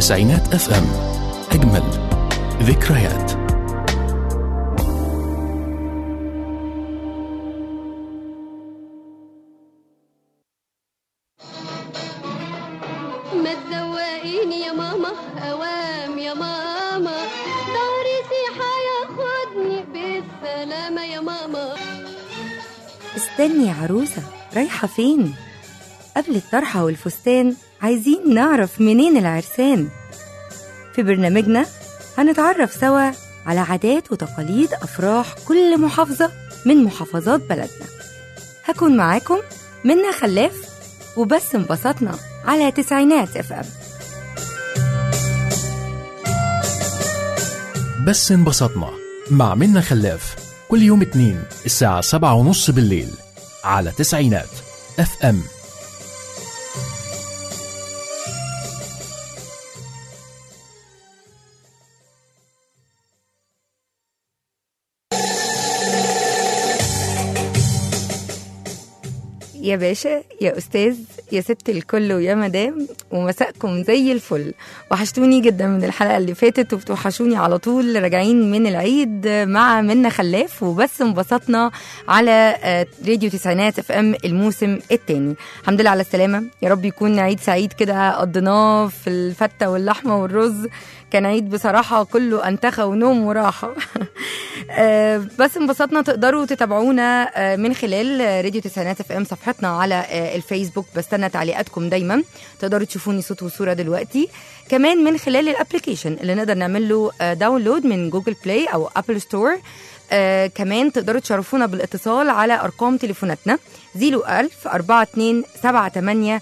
تسعينات اف ام اجمل ذكريات ما تزوقيني يا ماما اوام يا ماما ظهري سيحة ياخدني بالسلامة يا ماما استني يا عروسة رايحة فين؟ قبل الطرحة والفستان عايزين نعرف منين العرسان في برنامجنا هنتعرف سوا على عادات وتقاليد أفراح كل محافظة من محافظات بلدنا هكون معاكم منا خلاف وبس انبسطنا على تسعينات اف ام بس انبسطنا مع منا خلاف كل يوم اتنين الساعة سبعة ونص بالليل على تسعينات اف ام يا باشا يا استاذ يا ست الكل ويا مدام ومساءكم زي الفل وحشتوني جدا من الحلقه اللي فاتت وبتوحشوني على طول راجعين من العيد مع منا خلاف وبس انبسطنا على آه، راديو تسعينات اف ام الموسم الثاني الحمد لله على السلامه يا رب يكون عيد سعيد كده قضيناه في الفته واللحمه والرز كان عيد بصراحه كله انتخى ونوم وراحه آه، بس انبسطنا تقدروا تتابعونا آه، من خلال آه، راديو تسعينات اف ام صفحتنا على آه، الفيسبوك بستنى تعليقاتكم دايما تقدروا تشوفوني صوت وصوره دلوقتي كمان من خلال الابلكيشن اللي نقدر نعمل له آه، داونلود من جوجل بلاي او ابل ستور آه كمان تقدروا تشرفونا بالاتصال على ارقام تليفوناتنا 01000 42 78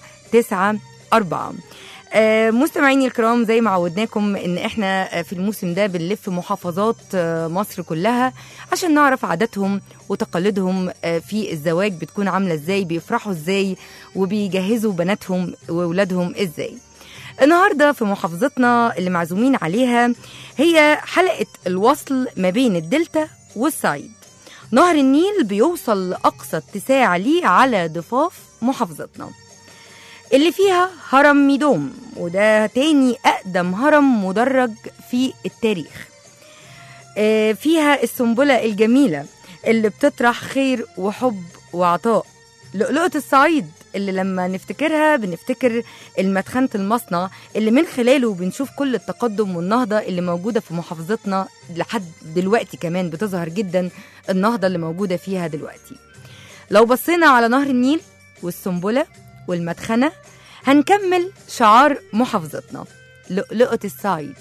94 آه، مستمعيني الكرام زي ما عودناكم ان احنا آه، في الموسم ده بنلف محافظات آه، مصر كلها عشان نعرف عاداتهم وتقاليدهم آه، في الزواج بتكون عامله ازاي بيفرحوا ازاي وبيجهزوا بناتهم واولادهم ازاي النهارده في محافظتنا اللي معزومين عليها هي حلقه الوصل ما بين الدلتا والصعيد نهر النيل بيوصل لاقصى اتساع ليه على ضفاف محافظتنا اللي فيها هرم ميدوم وده تاني أقدم هرم مدرج في التاريخ آه، فيها السنبلة الجميلة اللي بتطرح خير وحب وعطاء لؤلؤة الصعيد اللي لما نفتكرها بنفتكر المدخنة المصنع اللي من خلاله بنشوف كل التقدم والنهضة اللي موجودة في محافظتنا لحد دلوقتي كمان بتظهر جدا النهضة اللي موجودة فيها دلوقتي لو بصينا على نهر النيل والسنبلة والمدخنة هنكمل شعار محافظتنا لؤلؤة الصعيد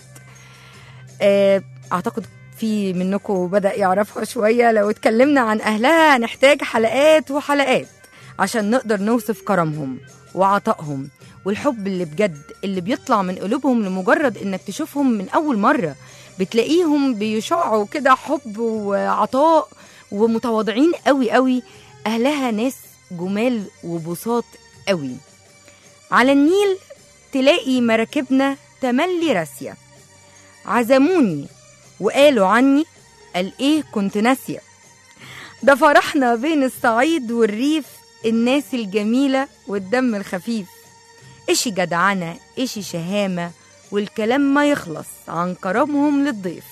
آه، أعتقد في منكم بدأ يعرفها شوية لو اتكلمنا عن أهلها هنحتاج حلقات وحلقات عشان نقدر نوصف كرمهم وعطائهم والحب اللي بجد اللي بيطلع من قلوبهم لمجرد انك تشوفهم من اول مرة بتلاقيهم بيشعوا كده حب وعطاء ومتواضعين قوي قوي اهلها ناس جمال وبساط قوي على النيل تلاقي مراكبنا تملي راسية عزموني وقالوا عني قال ايه كنت ناسية ده فرحنا بين الصعيد والريف الناس الجميلة والدم الخفيف إشي جدعنة إشي شهامة والكلام ما يخلص عن كرمهم للضيف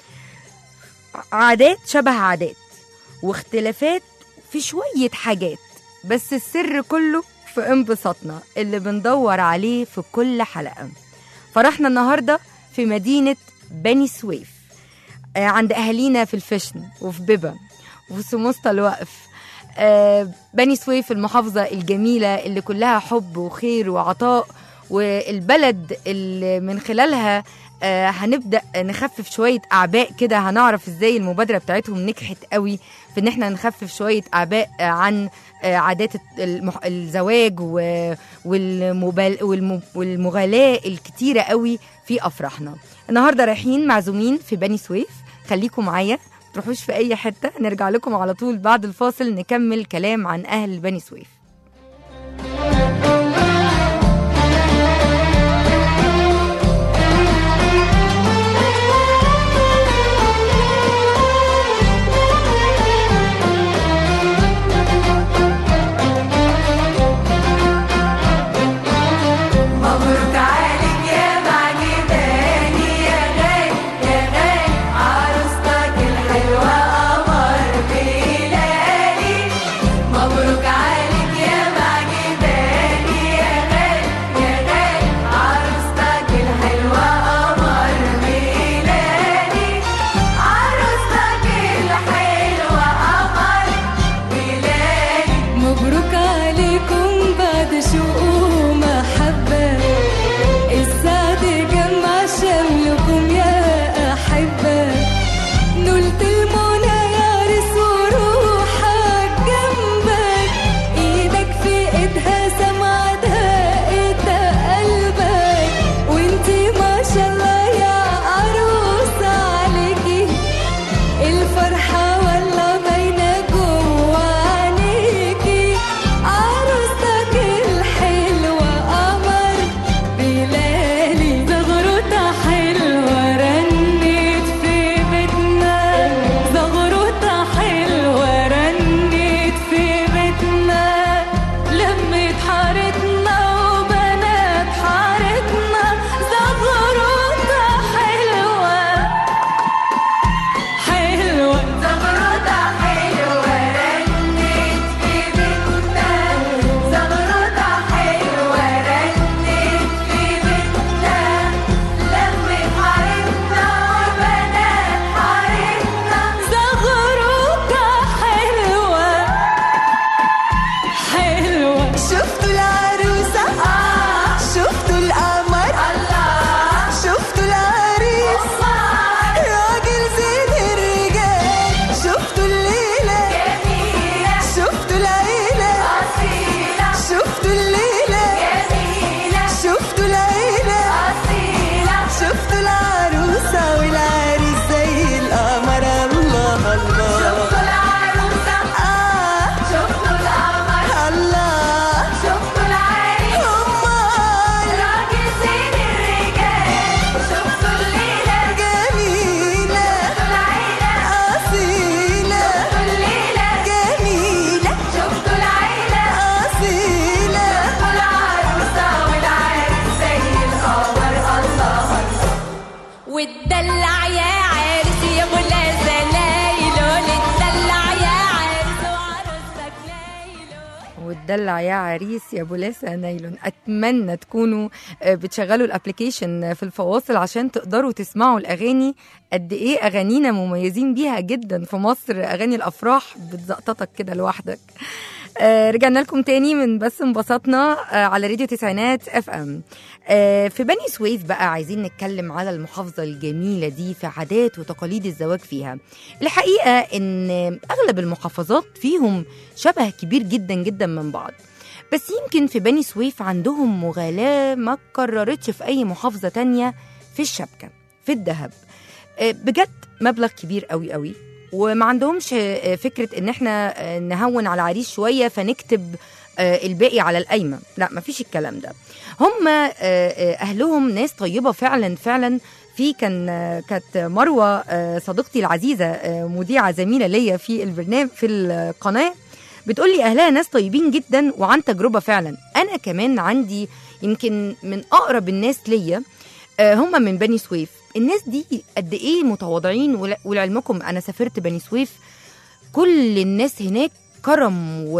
عادات شبه عادات واختلافات في شوية حاجات بس السر كله في انبساطنا اللي بندور عليه في كل حلقة فرحنا النهاردة في مدينة بني سويف آه، عند أهالينا في الفشن وفي بيبا وفي سموسة الوقف آه، بني سويف المحافظة الجميلة اللي كلها حب وخير وعطاء والبلد اللي من خلالها آه، هنبدأ نخفف شوية أعباء كده هنعرف ازاي المبادرة بتاعتهم نجحت قوي في ان احنا نخفف شوية أعباء آه، عن آه، عادات المح... الزواج و... والمبال... والم... والمغالاة الكتيرة قوي في أفراحنا النهاردة رايحين معزومين في بني سويف خليكم معايا تروحوش في أي حتة نرجع لكم على طول بعد الفاصل نكمل كلام عن أهل بني سويف مبروك عليك يا معجب دلع يا عريس يا بولاسة نايلون اتمنى تكونوا آه، بتشغلوا الابلكيشن في الفواصل عشان تقدروا تسمعوا الاغاني قد ايه اغانينا مميزين بيها جدا في مصر اغاني الافراح بتزقططك كده لوحدك آه، رجعنا لكم تاني من بس انبسطنا آه، على راديو تسعينات اف ام آه، في بني سويف بقى عايزين نتكلم على المحافظة الجميلة دي في عادات وتقاليد الزواج فيها الحقيقة ان اغلب المحافظات فيهم شبه كبير جدا جدا من بعض بس يمكن في بني سويف عندهم مغالاة ما اتكررتش في اي محافظة تانية في الشبكة في الذهب آه، بجد مبلغ كبير قوي قوي وما عندهمش آه، فكرة ان احنا آه، نهون على العريس شوية فنكتب آه، الباقي على القايمة لا مفيش الكلام ده هم آه، آه، اهلهم ناس طيبة فعلا فعلا في كان آه، كانت مروة آه، صديقتي العزيزة آه، مذيعة زميلة ليا في البرنامج في القناة بتقول لي اهلها ناس طيبين جدا وعن تجربة فعلا انا كمان عندي يمكن من اقرب الناس ليا آه، هم من بني سويف الناس دي قد ايه متواضعين ول- ولعلمكم انا سافرت بني سويف كل الناس هناك كرم و...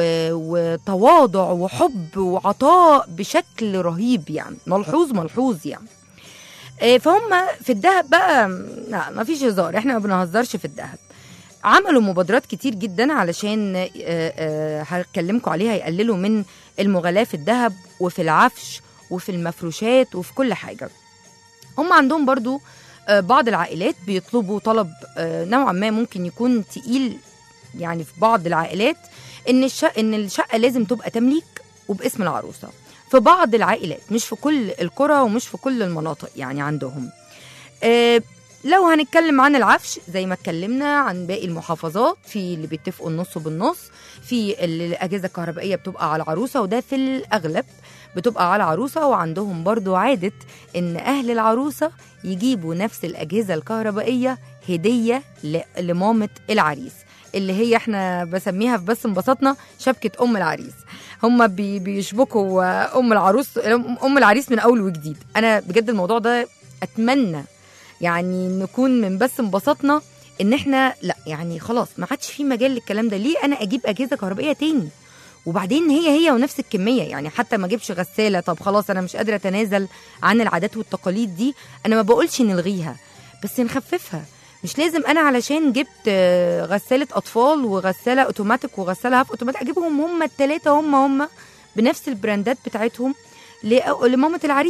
وتواضع وحب وعطاء بشكل رهيب يعني ملحوظ ملحوظ يعني آه، فهم في الدهب بقى لا ما فيش هزار احنا ما بنهزرش في الدهب عملوا مبادرات كتير جدا علشان آه، آه، هكلمكم عليها يقللوا من المغالاة في الذهب وفي العفش وفي المفروشات وفي كل حاجة هم عندهم برضو آه، بعض العائلات بيطلبوا طلب آه، نوعا ما ممكن يكون تقيل يعني في بعض العائلات ان الشقه ان الشقه لازم تبقى تمليك وباسم العروسه في بعض العائلات مش في كل القرى ومش في كل المناطق يعني عندهم آه، لو هنتكلم عن العفش زي ما اتكلمنا عن باقي المحافظات في اللي بيتفقوا النص بالنص في اللي الاجهزه الكهربائيه بتبقى على العروسه وده في الاغلب بتبقى على العروسه وعندهم برضو عاده ان اهل العروسه يجيبوا نفس الاجهزه الكهربائيه هديه ل- لمامه العريس اللي هي احنا بسميها في بس انبسطنا شبكه ام العريس هم بي بيشبكوا آه، ام العروس ام العريس من اول وجديد انا بجد الموضوع ده اتمنى يعني نكون من بس انبسطنا ان احنا لا يعني خلاص ما عادش في مجال للكلام ده ليه انا اجيب اجهزه كهربائيه تاني وبعدين هي هي ونفس الكميه يعني حتى ما اجيبش غساله طب خلاص انا مش قادره اتنازل عن العادات والتقاليد دي انا ما بقولش نلغيها بس نخففها مش لازم انا علشان جبت آه، غساله اطفال وغساله اوتوماتيك وغساله هاف اوتوماتيك اجيبهم هم الثلاثه هم هم بنفس البراندات بتاعتهم لأ- لمامه العريس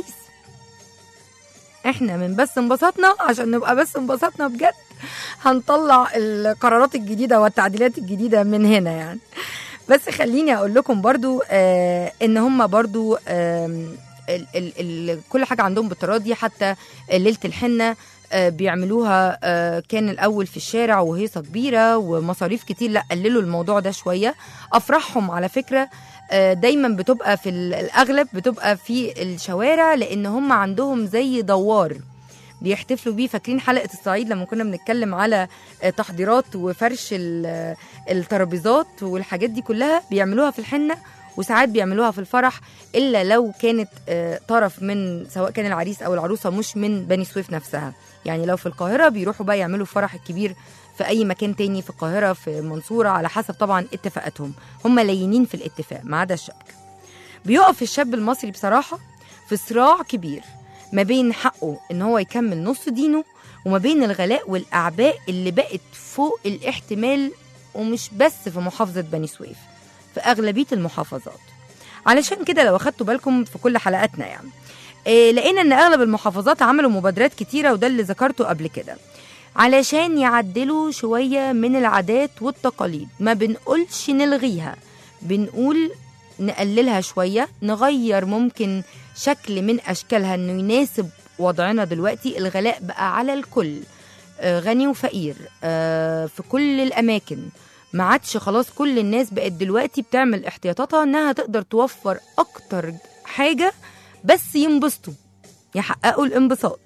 احنا من بس انبسطنا عشان نبقى بس انبسطنا بجد هنطلع القرارات الجديده والتعديلات الجديده من هنا يعني بس خليني اقول لكم برضو آه ان هم برضو آم، ال ال ال كل حاجه عندهم بالتراضي حتى ليله الحنه آه، بيعملوها آه، كان الاول في الشارع وهيصه كبيره ومصاريف كتير لا قللوا الموضوع ده شويه افراحهم على فكره آه، دايما بتبقى في ال- الاغلب بتبقى في الشوارع لان هم عندهم زي دوار بيحتفلوا بيه فاكرين حلقه الصعيد لما كنا بنتكلم على آه، تحضيرات وفرش ال- آه، الترابيزات والحاجات دي كلها بيعملوها في الحنه وساعات بيعملوها في الفرح الا لو كانت آه، طرف من سواء كان العريس او العروسه مش من بني سويف نفسها يعني لو في القاهره بيروحوا بقى يعملوا الفرح الكبير في اي مكان تاني في القاهره في المنصوره على حسب طبعا اتفاقاتهم هم لينين في الاتفاق ما عدا الشبكه بيقف الشاب المصري بصراحه في صراع كبير ما بين حقه ان هو يكمل نص دينه وما بين الغلاء والاعباء اللي بقت فوق الاحتمال ومش بس في محافظه بني سويف في اغلبيه المحافظات علشان كده لو اخدتوا بالكم في كل حلقاتنا يعني إيه لقينا ان اغلب المحافظات عملوا مبادرات كتيره وده اللي ذكرته قبل كده علشان يعدلوا شويه من العادات والتقاليد ما بنقولش نلغيها بنقول نقللها شويه نغير ممكن شكل من اشكالها انه يناسب وضعنا دلوقتي الغلاء بقى على الكل آه، غني وفقير آه، في كل الاماكن ما عادش خلاص كل الناس بقت دلوقتي بتعمل احتياطاتها انها تقدر توفر اكتر حاجه بس ينبسطوا يحققوا الانبساط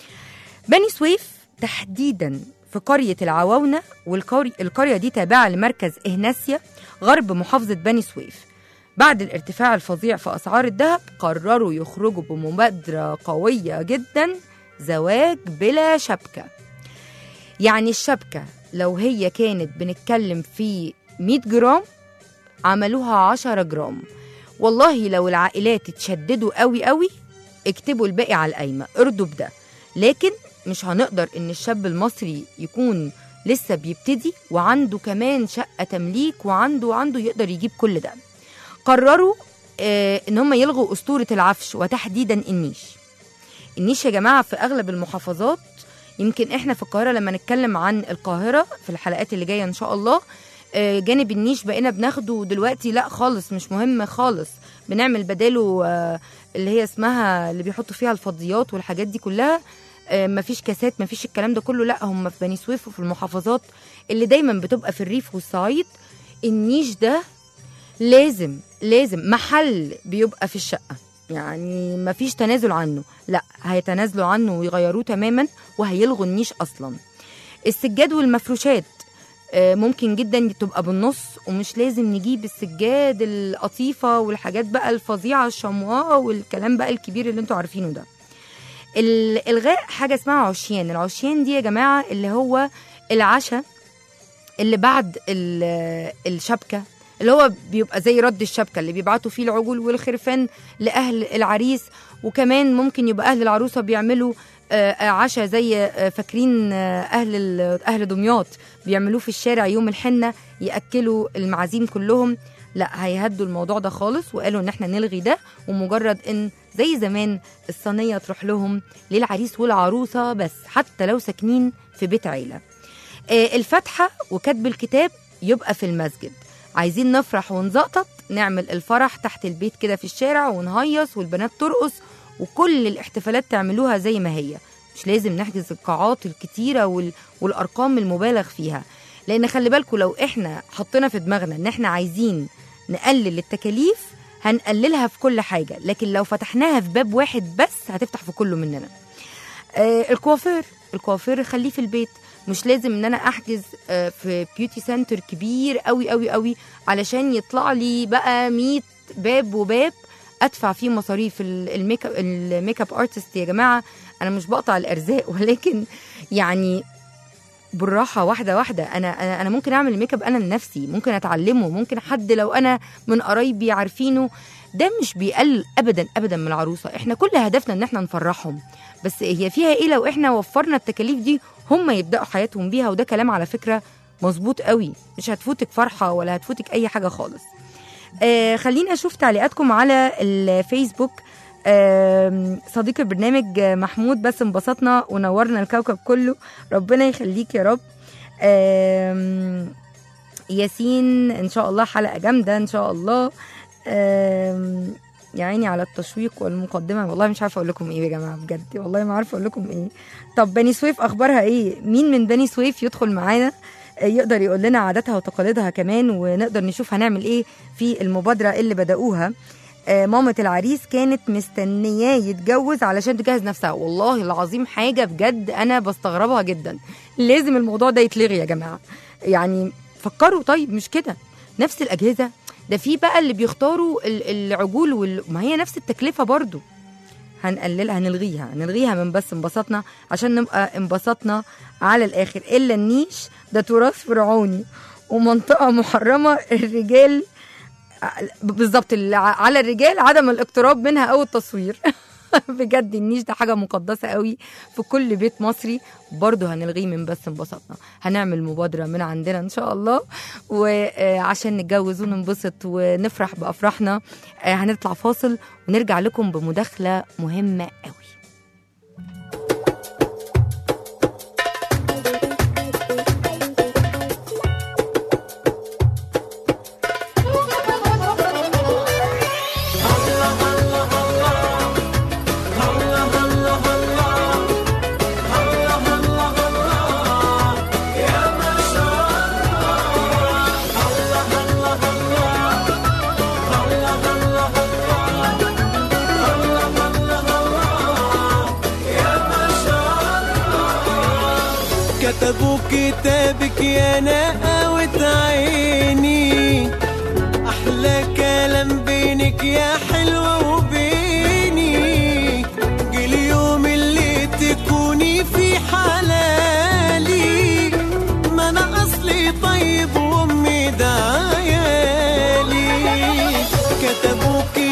بني سويف تحديدا في قرية العواونة والقرية دي تابعة لمركز إهناسيا غرب محافظة بني سويف بعد الارتفاع الفظيع في أسعار الذهب قرروا يخرجوا بمبادرة قوية جدا زواج بلا شبكة يعني الشبكة لو هي كانت بنتكلم في 100 جرام عملوها 10 جرام والله لو العائلات اتشددوا قوي قوي اكتبوا الباقي على القايمه ارضوا بده لكن مش هنقدر ان الشاب المصري يكون لسه بيبتدي وعنده كمان شقه تمليك وعنده وعنده يقدر يجيب كل ده قرروا آه ان هم يلغوا اسطوره العفش وتحديدا النيش النيش يا جماعه في اغلب المحافظات يمكن احنا في القاهره لما نتكلم عن القاهره في الحلقات اللي جايه ان شاء الله آه، جانب النيش بقينا بناخده دلوقتي لا خالص مش مهم خالص بنعمل بداله آه، اللي هي اسمها اللي بيحطوا فيها الفضيات والحاجات دي كلها آه، مفيش كاسات مفيش الكلام ده كله لا هم في بني سويف وفي المحافظات اللي دايما بتبقى في الريف والصعيد النيش ده لازم لازم محل بيبقى في الشقة يعني مفيش تنازل عنه لا هيتنازلوا عنه ويغيروه تماما وهيلغوا النيش أصلا السجاد والمفروشات آه، ممكن جدا تبقى بالنص ومش لازم نجيب السجاد القطيفة والحاجات بقى الفظيعة الشمواء والكلام بقى الكبير اللي انتوا عارفينه ده الإلغاء حاجة اسمها عشيان العشيان دي يا جماعة اللي هو العشاء اللي بعد ال- الشبكة اللي هو بيبقى زي رد الشبكة اللي بيبعتوا فيه العجول والخرفان لأهل العريس وكمان ممكن يبقى أهل العروسة بيعملوا آه، آه، عشاء زي آه، فاكرين آه، أهل ال- أهل دمياط بيعملوه في الشارع يوم الحنة يأكلوا المعازيم كلهم لا هيهدوا الموضوع ده خالص وقالوا ان احنا نلغي ده ومجرد ان زي زمان الصينية تروح لهم للعريس والعروسة بس حتى لو ساكنين في بيت عيلة آه، الفاتحة وكتب الكتاب يبقى في المسجد عايزين نفرح ونزقطط نعمل الفرح تحت البيت كده في الشارع ونهيص والبنات ترقص وكل الاحتفالات تعملوها زي ما هي مش لازم نحجز القاعات الكتيرة وال... والأرقام المبالغ فيها لأن خلي بالكم لو احنا حطينا في دماغنا ان احنا عايزين نقلل التكاليف هنقللها في كل حاجة لكن لو فتحناها في باب واحد بس هتفتح في كله مننا آه الكوافير الكوافير خليه في البيت مش لازم ان انا احجز آه، في بيوتي سنتر كبير قوي قوي قوي علشان يطلع لي بقى 100 باب وباب ادفع فيه مصاريف ال- الميك اب الميك اب ارتست يا جماعه انا مش بقطع الارزاق ولكن يعني بالراحه واحده واحده انا انا انا ممكن اعمل الميك اب انا لنفسي ممكن اتعلمه ممكن حد لو انا من قرايبي عارفينه ده مش بيقلل ابدا ابدا من العروسه احنا كل هدفنا ان احنا نفرحهم بس هي فيها ايه لو احنا وفرنا التكاليف دي هم يبداوا حياتهم بيها وده كلام على فكره مظبوط قوي مش هتفوتك فرحه ولا هتفوتك اي حاجه خالص آه خليني اشوف تعليقاتكم على الفيسبوك آم، صديق البرنامج آه، محمود بس انبسطنا ونورنا الكوكب كله ربنا يخليك يا رب آم، ياسين ان شاء الله حلقه جامده ان شاء الله آم، يا عيني على التشويق والمقدمه والله مش عارفه اقول لكم ايه يا جماعه بجد والله ما عارفه اقول لكم ايه طب بني سويف اخبارها ايه مين من بني سويف يدخل معانا آه، يقدر يقول لنا عاداتها وتقاليدها كمان ونقدر نشوف هنعمل ايه في المبادره اللي بدأوها آه، مامة العريس كانت مستنياه يتجوز علشان تجهز نفسها والله العظيم حاجة بجد أنا بستغربها جدا لازم الموضوع ده يتلغي يا جماعة يعني فكروا طيب مش كده نفس الأجهزة ده في بقى اللي بيختاروا ال- العجول وال... ما هي نفس التكلفة برضو هنقللها هنلغيها هنلغيها من بس انبسطنا عشان نبقى انبسطنا على الآخر إلا النيش ده تراث فرعوني ومنطقة محرمة الرجال بالظبط ال- على الرجال عدم الاقتراب منها او التصوير بجد النيش ده حاجه مقدسه قوي في كل بيت مصري برضه هنلغيه من بس انبسطنا هنعمل مبادره من عندنا ان شاء الله وعشان نتجوز وننبسط ونفرح بافراحنا آه، هنطلع فاصل ونرجع لكم بمداخله مهمه قوي كتبوا كتابك يا نقاوة عيني أحلى كلام بينك يا حلوة وبيني جه اليوم اللي تكوني في حلالي ما أنا أصلي طيب وأمي ده عيالي كتبوا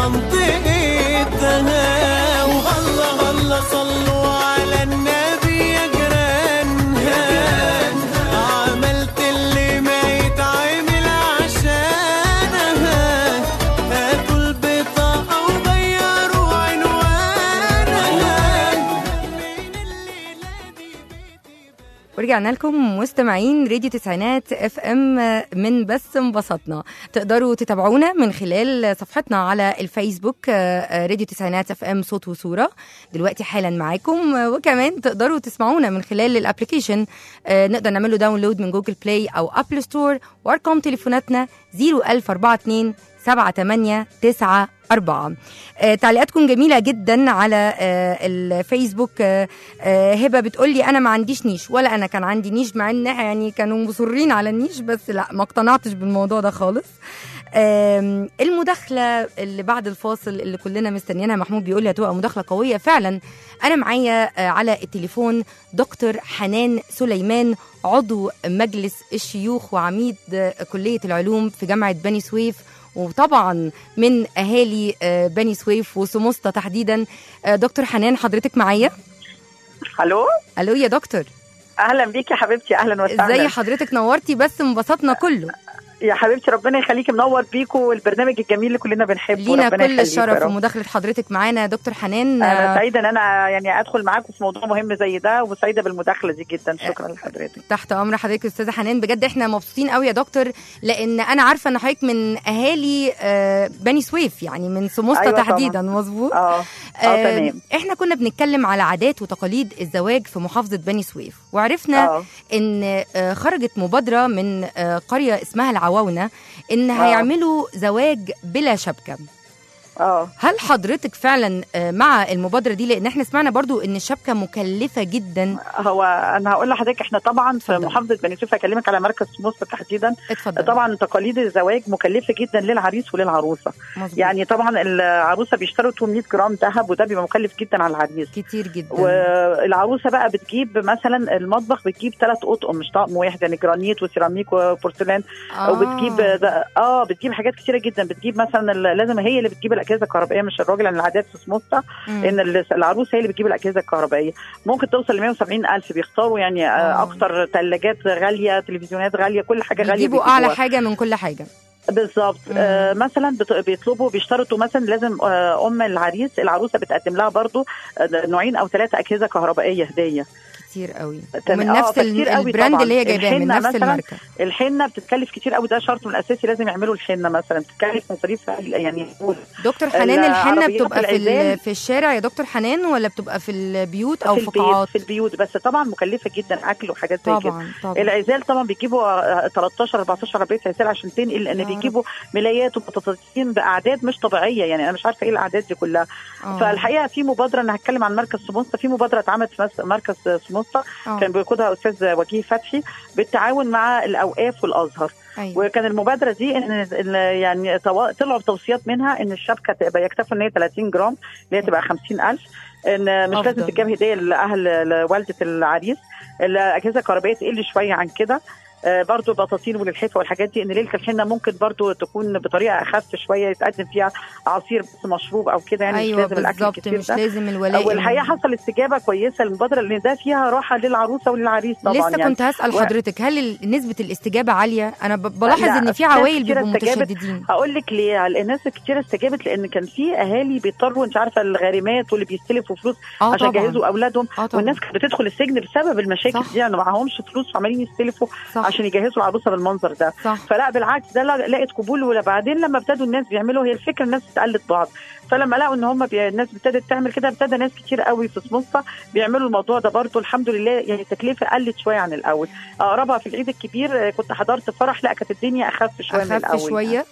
منطقتها والله الله صلوا على النبي يا جيرانها عملت اللي ما يتعمل عشانها هاتوا البطاقة وغيروا عنوانها من الليلة دي ورجعنا لكم مستمعين راديو تسعينات اف ام من بس انبسطنا تقدروا تتابعونا من خلال صفحتنا على الفيسبوك آه، راديو تسعينات اف ام صوت وصوره دلوقتي حالا معاكم آه، وكمان تقدروا تسمعونا من خلال الابلكيشن آه، نقدر نعمل له داونلود من جوجل بلاي او ابل ستور وارقام تليفوناتنا 01042 7894 آه، تعليقاتكم جميلة جدا على آه، الفيسبوك آه، آه، هبة بتقول لي أنا ما عنديش نيش ولا أنا كان عندي نيش مع إن يعني كانوا مصرين على النيش بس لا ما اقتنعتش بالموضوع ده خالص آم، المداخلة اللي بعد الفاصل اللي كلنا مستنيينها محمود بيقول لي هتبقى مداخلة قوية فعلا أنا معايا آه، على التليفون دكتور حنان سليمان عضو مجلس الشيوخ وعميد آه، كلية العلوم في جامعة بني سويف وطبعا من اهالي آه، بني سويف وسموسطه تحديدا آه، دكتور حنان حضرتك معايا الو الو يا دكتور اهلا بيكي يا حبيبتي اهلا وسهلا ازاي حضرتك نورتي بس انبسطنا كله يا حبيبتي ربنا يخليكي منور بيكو والبرنامج الجميل اللي كلنا بنحبه لينا ربنا كل يخليكي الشرف يا رب. ومداخله حضرتك معانا يا دكتور حنان انا آه، سعيده ان انا يعني ادخل معاكم في موضوع مهم زي ده وسعيده بالمداخله دي جدا شكرا لحضرتك تحت امر حضرتك يا استاذه حنان بجد احنا مبسوطين قوي يا دكتور لان انا عارفه ان حضرتك من اهالي آه، بني سويف يعني من سموسطه أيوة طبعاً. تحديدا مظبوط اه اه تمام احنا كنا بنتكلم على عادات وتقاليد الزواج في محافظه بني سويف وعرفنا اه ان آه، خرجت مبادره من آه، قريه اسمها العواونه ان آه. هيعملوا زواج بلا شبكه اه هل حضرتك فعلا آه، مع المبادره دي لان احنا سمعنا برضو ان الشبكه مكلفه جدا هو انا هقول لحضرتك احنا طبعا في اتفضل. محافظه بني سويف هكلمك على مركز مصر تحديدا اتفضل طبعا تقاليد الزواج مكلفه جدا للعريس وللعروسه مظبوط. يعني طبعا العروسه بيشتروا 800 جرام ذهب وده بيبقى مكلف جدا على العريس كتير جدا والعروسه بقى بتجيب مثلا المطبخ بتجيب ثلاث اطقم مش طقم واحد يعني جرانيت وسيراميك وبورسلان آه. وبتجيب ده- اه بتجيب حاجات كتيره جدا بتجيب مثلا ال- لازم هي اللي بتجيب الاجهزه الكهربائيه مش الراجل لان العادات في سموسه مم. ان ال- العروسه هي اللي بتجيب الاجهزه الكهربائيه ممكن توصل ل 170 الف بيختاروا يعني آه. آه. اكتر ثلاجات غاليه تلفزيونات غاليه كل حاجه غاليه بيجيبوا اعلى بيجيبوها. حاجه من كل حاجه بالظبط مم. آه مثلا بت- بيطلبوا بيشترطوا مثلا لازم آه ام العريس العروسه بتقدم لها برضو آه، نوعين او ثلاثه اجهزه كهربائيه هديه كتير قوي تمام. ومن آه، نفس ال- فكتير قوي البراند طبعاً. اللي هي جايباه من الحنة نفس مثلاً الماركه الحنه بتتكلف كتير قوي ده شرط من الاساسي لازم يعملوا الحنه مثلا بتتكلف مصاريف يعني دكتور حنان الحنه العربيات بتبقى في ال- العزال. في الشارع يا دكتور حنان ولا بتبقى في البيوت او في في البيت قاعات في البيوت بس طبعا مكلفه جدا اكل وحاجات زي كده طبعا طبعا العزال طبعا بيجيبوا آه، 13 14 عربيه عزال عشان تنقل يا لان رب. بيجيبوا ملايات وبطاطين باعداد مش طبيعيه يعني انا مش عارفه ايه الاعداد دي كلها آه. فالحقيقه في مبادره انا هتكلم عن مركز سموسه في مبادره اتعملت في مس- مركز سموسه آه. كان بيقودها استاذ وجيه فتحي بالتعاون مع الاوقاف والازهر أيوة. وكان المبادره دي ان إن يعني طوا- طلعوا بتوصيات منها ان الشبكه تبقى يكتفوا ان هي 30 جرام اللي هي تبقى 50000 ان مش أفضل. لازم تجيب هديه لاهل لوالده العريس الاجهزه الكهربائيه تقل شويه عن كده آه، برضو بطاطين وللحفه والحاجات دي ان ليله الحنه ممكن برضو تكون بطريقه اخف شويه يتقدم فيها عصير بس مشروب او كده يعني ايوه مش لازم الاكل بالظبط الكتير مش ده لازم الولاء والحقيقه حصل استجابه كويسه للمبادره لان ده فيها راحه للعروسه وللعريس طبعا لسه يعني كنت هسال و- حضرتك هل ال- نسبه الاستجابه عاليه انا ب- بلاحظ لا، ان في ناس عوائل كتيرة بيبقوا استجابت. متشددين هقول لك ليه الناس كتير استجابت لان كان في اهالي بيضطروا انت عارفه الغارمات واللي بيستلفوا فلوس اه عشان طبعا يجهزوا اولادهم اه طبعا والناس كانت بتدخل السجن بسبب المشاكل صح. دي يعني معهمش فلوس وعمالين يستلفوا صح عشان يجهزوا العروسه بالمنظر ده صح فلا بالعكس ده لا- لقت قبول وبعدين لما ابتدوا الناس بيعملوا هي الفكره الناس بتقلد بعض فلما لقوا ان هم بي... الناس ابتدت تعمل كده ابتدى ناس كتير قوي في سموسه بيعملوا الموضوع ده برضه الحمد لله يعني التكلفه قلت شويه عن الاول اقربها في العيد الكبير آه، كنت حضرت فرح لا كانت الدنيا اخف شويه من اخف الاول شويه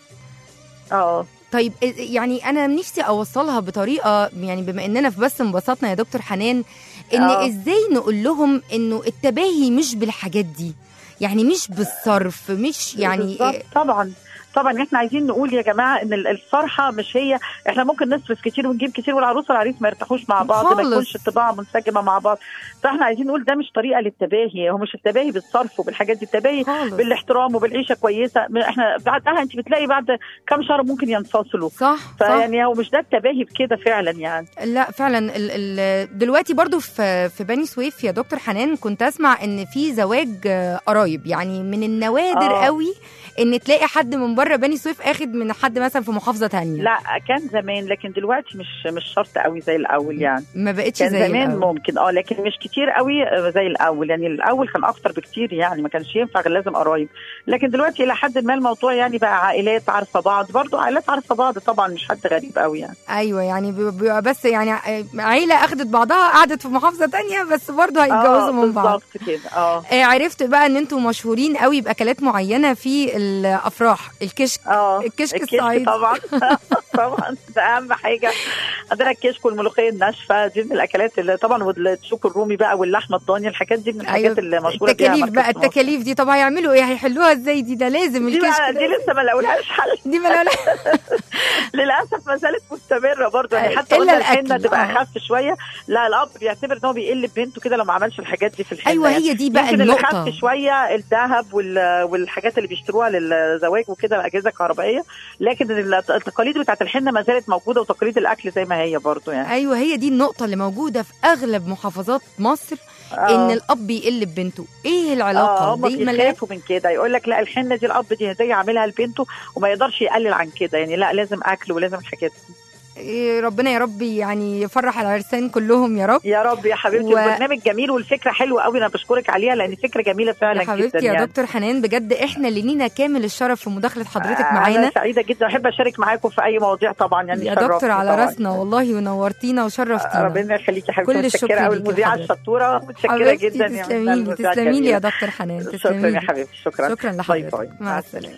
اه طيب إ- يعني انا نفسي اوصلها بطريقه يعني بما اننا في بس انبسطنا يا دكتور حنان ان آه. ازاي نقول لهم انه التباهي مش بالحاجات دي يعني مش بالصرف مش يعني بالظبط طبعا طبعا احنا عايزين نقول يا جماعه ان ال- الفرحه مش هي احنا ممكن نصرف كتير ونجيب كتير والعروسه والعريس ما يرتاحوش مع بعض ما خالص. يكونش الطباع منسجمه مع بعض فاحنا عايزين نقول ده مش طريقه للتباهي هو مش التباهي بالصرف وبالحاجات دي التباهي خالص بالاحترام وبالعيشه كويسه م- احنا بعدها انت بتلاقي بعد كام شهر ممكن ينفصلوا صح صح فيعني هو مش ده التباهي بكده فعلا يعني لا فعلا ال ال دلوقتي برضو في في بني سويف يا دكتور حنان كنت اسمع ان في زواج آه، قرايب يعني من النوادر آه. قوي ان تلاقي حد من بره بني سويف اخد من حد مثلا في محافظه تانية لا كان زمان لكن دلوقتي مش مش شرط قوي زي الاول يعني ما بقتش كان زي زمان الأول. ممكن اه لكن مش كتير قوي آه، زي الاول يعني الاول كان اكتر بكتير يعني ما كانش ينفع غير لازم قرايب لكن دلوقتي الى حد ما الموضوع يعني بقى عائلات عارفه بعض برضو عائلات عارفه بعض طبعا مش حد غريب قوي يعني ايوه يعني بي- بيبقى بس يعني ع- عيله اخدت بعضها قعدت في محافظه تانية بس برضو هيتجوزوا آه، من بعض بالظبط كده اه آه، عرفت بقى ان انتوا مشهورين قوي باكلات معينه في الافراح الكشك اه الكشك الصعيدي. طبعا طبعا ده اهم حاجه عندنا الكشك والملوخيه الناشفه دي من الاكلات اللي طبعا والشوك الرومي بقى واللحمه الضاني الحاجات دي من الحاجات اللي مشهوره بيها التكاليف بقى مركز مصر. التكاليف دي طب هيعملوا ايه هيحلوها ازاي دي ده لازم دي الكشك بقى ده. دي لسه ما لقولهاش حل دي ما لا- للاسف ما زالت مستمره برضه يعني حتى إلا قلنا الحنه الأكل، تبقى آه. اخف شويه لا الاب بيعتبر ان هو بيقل بنته كده لو ما عملش الحاجات دي في الحنه ايوه يعني. هي دي بقى يمكن اللي النقطه خف شويه الذهب وال- والحاجات اللي بيشتروها للزواج وكده الاجهزه الكهربائيه لكن التقاليد بتاعت الحنه ما زالت موجوده وتقاليد الاكل زي ما هي برضه يعني ايوه هي دي النقطه اللي موجوده في اغلب محافظات مصر ان آه. الاب يقل ببنته ايه اه العلاقه هم دي ملاك بيخافوا من كده يقول لك لا الحنه دي الاب دي هديه عاملها لبنته وما يقدرش يقلل عن كده يعني لا لازم اكل ولازم الحاجات دي إيه ربنا يا رب يعني يفرح العرسان كلهم يا رب يا رب يا حبيبتي و- و... البرنامج جميل والفكره حلوه قوي انا بشكرك عليها لان فكره جميله فعلا يا حبيبتي جدا يا يعني. دكتور حنان بجد احنا اللي لينا كامل الشرف في مداخله حضرتك انا معانا سعيده جدا احب اشارك معاكم في اي مواضيع طبعا يعني يا شرفتني دكتور على طبعاً. راسنا والله ونورتينا وشرفتينا ربنا يخليكي يا حبيبتي كل الشكر متشكره قوي ليكي المذيعه لحضرتك. الشطوره متشكره حبيبتي جدا يا تسلمي مدام لي المذيعة تسلمي لي الجميلة. يا دكتور حنان شكرا تسلمي يا لي حبيبتي شكرا شكرا باي لحضرتك باي. مع السلامه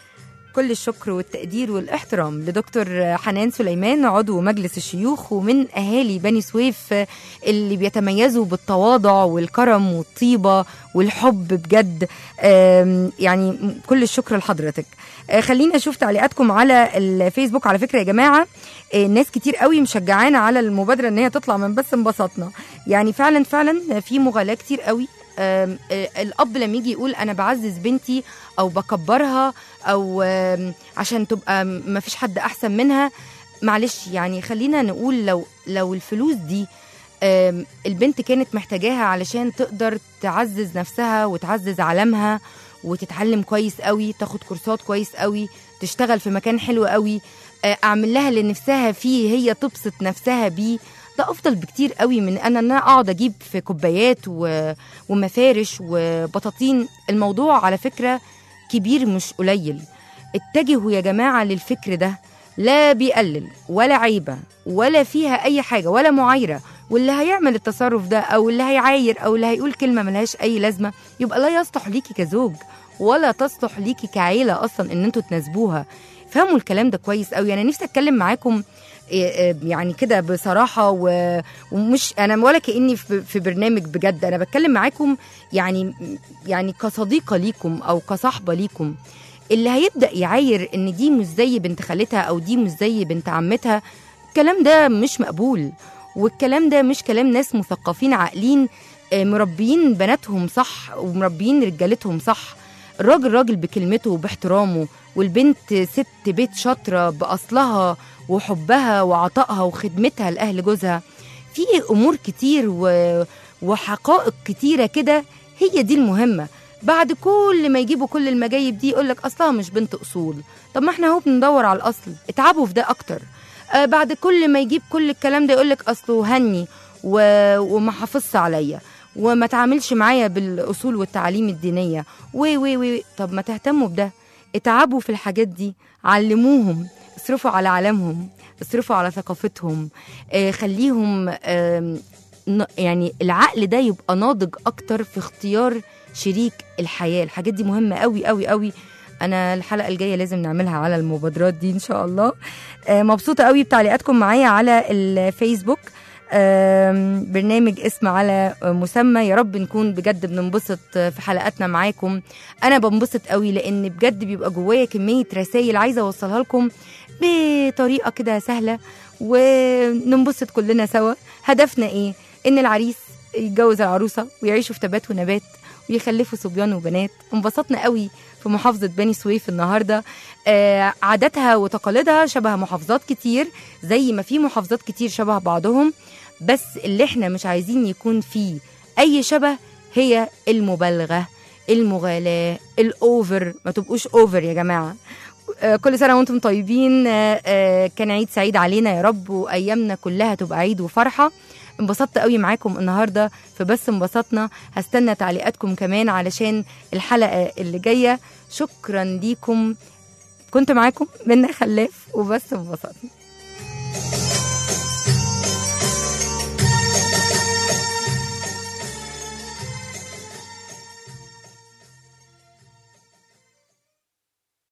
كل الشكر والتقدير والاحترام لدكتور حنان سليمان عضو مجلس الشيوخ ومن اهالي بني سويف اللي بيتميزوا بالتواضع والكرم والطيبه والحب بجد آم، يعني كل الشكر لحضرتك آه، خليني اشوف تعليقاتكم على الفيسبوك على فكره يا جماعه آه، ناس كتير قوي مشجعانا على المبادره ان هي تطلع من بس انبسطنا يعني فعلا فعلا في مغالاه كتير قوي آم، آه، الاب لما يجي يقول انا بعزز بنتي او بكبرها او آم، عشان تبقى ما فيش حد احسن منها معلش يعني خلينا نقول لو لو الفلوس دي آم، البنت كانت محتاجاها علشان تقدر تعزز نفسها وتعزز عالمها وتتعلم كويس قوي تاخد كورسات كويس قوي تشتغل في مكان حلو قوي آه، اعمل لها اللي نفسها فيه هي تبسط نفسها بيه ده افضل بكتير قوي من انا ان انا اقعد اجيب في كوبايات و... ومفارش وبطاطين الموضوع على فكره كبير مش قليل اتجهوا يا جماعه للفكر ده لا بيقلل ولا عيبه ولا فيها اي حاجه ولا معايره واللي هيعمل التصرف ده او اللي هيعاير او اللي هيقول كلمه ملهاش اي لازمه يبقى لا يصلح ليكي كزوج ولا تصلح ليكي كعيله اصلا ان انتوا تناسبوها فهموا الكلام ده كويس قوي انا نفسي اتكلم معاكم إيه، إيه، يعني كده بصراحه و... ومش انا ولا كاني في في برنامج بجد انا بتكلم معاكم يعني يعني كصديقه ليكم او كصاحبه ليكم اللي هيبدا يعاير ان دي مش زي بنت خالتها او دي مش زي بنت عمتها الكلام ده مش مقبول والكلام ده مش كلام ناس مثقفين عاقلين آه، مربيين بناتهم صح ومربيين رجالتهم صح الراجل راجل بكلمته وباحترامه والبنت ست بيت شاطره باصلها وحبها وعطائها وخدمتها لاهل جوزها في امور كتير و... وحقائق كتيره كده هي دي المهمه بعد كل ما يجيبوا كل المجايب دي يقولك اصلها مش بنت اصول طب ما احنا اهو بندور على الاصل اتعبوا في ده اكتر آه بعد كل ما يجيب كل الكلام ده يقولك اصله هني و... وما حافظش عليا وما تعاملش معايا بالاصول والتعاليم الدينيه وي وي وي طب ما تهتموا بده اتعبوا في الحاجات دي علموهم اصرفوا على عالمهم اصرفوا على ثقافتهم آه خليهم آم، ن- يعني العقل ده يبقى ناضج اكتر في اختيار شريك الحياه الحاجات دي مهمه قوي قوي قوي انا الحلقه الجايه لازم نعملها على المبادرات دي ان شاء الله آه، مبسوطه قوي بتعليقاتكم معايا على الفيسبوك آم، برنامج اسم على مسمى يا رب نكون بجد بننبسط في حلقاتنا معاكم انا بنبسط قوي لان بجد بيبقى جوايا كميه رسائل عايزه اوصلها لكم بطريقه كده سهله وننبسط كلنا سوا هدفنا ايه ان العريس يتجوز العروسه ويعيشوا في تبات ونبات ويخلفوا صبيان وبنات انبسطنا قوي في محافظة بني سويف النهاردة آه عاداتها وتقاليدها شبه محافظات كتير زي ما في محافظات كتير شبه بعضهم بس اللي احنا مش عايزين يكون فيه أي شبه هي المبالغة المغالاة الأوفر ما تبقوش أوفر يا جماعة آه، كل سنة وانتم طيبين آه، آه، كان عيد سعيد علينا يا رب وأيامنا كلها تبقى عيد وفرحة انبسطت قوي معاكم النهارده فبس انبسطنا هستنى تعليقاتكم كمان علشان الحلقه اللي جايه شكرا ليكم كنت معاكم منى خلاف وبس انبسطنا